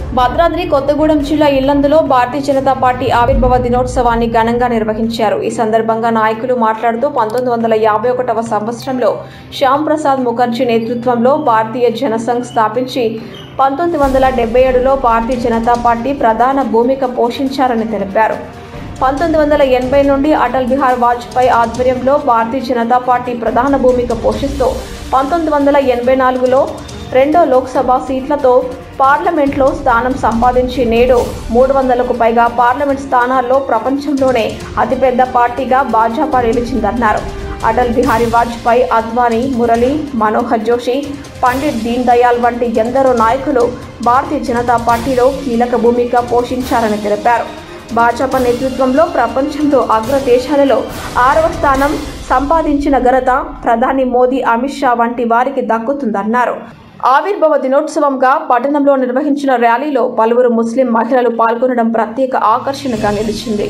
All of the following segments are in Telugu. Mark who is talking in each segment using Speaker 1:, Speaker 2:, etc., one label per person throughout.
Speaker 1: భద్రాద్రి కొత్తగూడెం జిల్లా ఇల్లందులో భారతీయ జనతా పార్టీ ఆవిర్భావ దినోత్సవాన్ని ఘనంగా నిర్వహించారు ఈ సందర్భంగా నాయకులు మాట్లాడుతూ పంతొమ్మిది వందల యాభై ఒకటవ సంవత్సరంలో శ్యామ్ ప్రసాద్ ముఖర్జీ నేతృత్వంలో భారతీయ జనసంఘ్ స్థాపించి పంతొమ్మిది వందల డెబ్బై ఏడులో భారతీయ జనతా పార్టీ ప్రధాన భూమిక పోషించారని తెలిపారు పంతొమ్మిది వందల ఎనభై నుండి అటల్ బిహార్ వాజ్పేయి ఆధ్వర్యంలో భారతీయ జనతా పార్టీ ప్రధాన భూమిక పోషిస్తూ పంతొమ్మిది వందల ఎనభై నాలుగులో రెండో లోక్సభ సీట్లతో పార్లమెంట్లో స్థానం సంపాదించి నేడు మూడు వందలకు పైగా పార్లమెంట్ స్థానాల్లో ప్రపంచంలోనే అతిపెద్ద పార్టీగా భాజపా నిలిచిందన్నారు అటల్ బిహారీ వాజ్పేయి అద్వానీ మురళీ మనోహర్ జోషి పండిట్ దీన్ దయాల్ వంటి ఎందరో నాయకులు భారతీయ జనతా పార్టీలో కీలక భూమిక పోషించారని తెలిపారు భాజపా నేతృత్వంలో ప్రపంచంలో అగ్ర దేశాలలో ఆరవ స్థానం సంపాదించిన ఘనత ప్రధాని మోదీ అమిత్ షా వంటి వారికి దక్కుతుందన్నారు ఆవిర్భావ దినోత్సవంగా పట్టణంలో నిర్వహించిన ర్యాలీలో పలువురు ముస్లిం మహిళలు పాల్గొనడం ప్రత్యేక ఆకర్షణగా నిలిచింది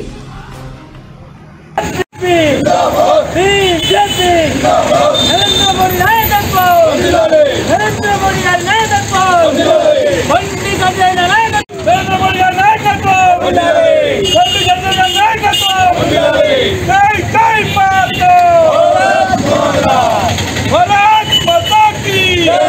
Speaker 2: బీజేపీ నరేంద్ర మోడీ నాయకత్వం నరేంద్ర మోడీ గారి నాయకత్వం బండి సంజయ్ నాయకత్వం నరేంద్ర మోడీ గారి నాయకత్వం బండి సంజయ్ గారి నాయకత్వం జై జై భారత్ భారత్ మాతా కీ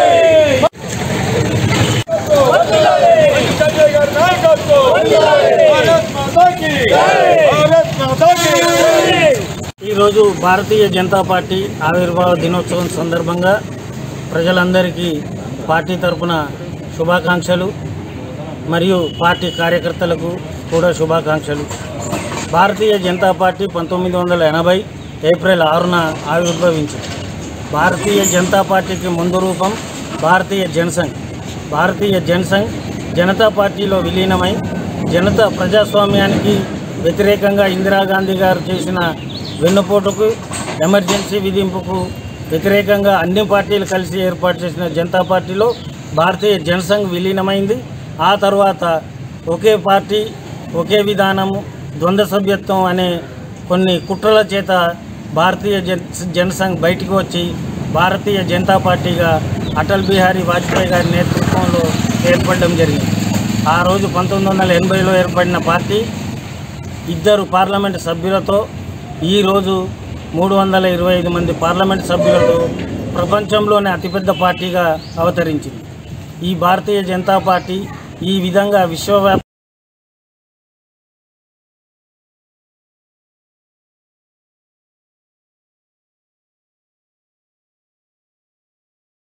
Speaker 2: సంజయ్ గారి నాయకత్వం భారత్ మాతా కీ భారత్ మాతా కీ
Speaker 3: ఈరోజు భారతీయ జనతా పార్టీ ఆవిర్భావ దినోత్సవం సందర్భంగా ప్రజలందరికీ పార్టీ తరపున శుభాకాంక్షలు మరియు పార్టీ కార్యకర్తలకు కూడా శుభాకాంక్షలు భారతీయ జనతా పార్టీ పంతొమ్మిది వందల ఎనభై ఏప్రిల్ ఆరున ఆవిర్భవించింది భారతీయ జనతా పార్టీకి ముందు రూపం భారతీయ జనసంఘ్ భారతీయ జనసంఘ్ జనతా పార్టీలో విలీనమై జనతా ప్రజాస్వామ్యానికి వ్యతిరేకంగా ఇందిరాగాంధీ గారు చేసిన వెన్నుపోటుకు ఎమర్జెన్సీ విధింపుకు వ్యతిరేకంగా అన్ని పార్టీలు కలిసి ఏర్పాటు చేసిన జనతా పార్టీలో భారతీయ జనసంఘ్ విలీనమైంది ఆ తర్వాత ఒకే పార్టీ ఒకే విధానము ద్వంద్వ సభ్యత్వం అనే కొన్ని కుట్రల చేత భారతీయ జన్ జనసంఘ్ బయటికి వచ్చి భారతీయ జనతా పార్టీగా అటల్ బిహారీ వాజ్పేయి గారి నేతృత్వంలో ఏర్పడడం జరిగింది ఆ రోజు పంతొమ్మిది వందల ఎనభైలో ఏర్పడిన పార్టీ ఇద్దరు పార్లమెంట్ సభ్యులతో ఈరోజు మూడు వందల ఇరవై ఐదు మంది పార్లమెంట్ సభ్యులతో ప్రపంచంలోనే అతిపెద్ద పార్టీగా అవతరించింది ఈ భారతీయ జనతా పార్టీ ఈ విధంగా విశ్వవ్యాప్త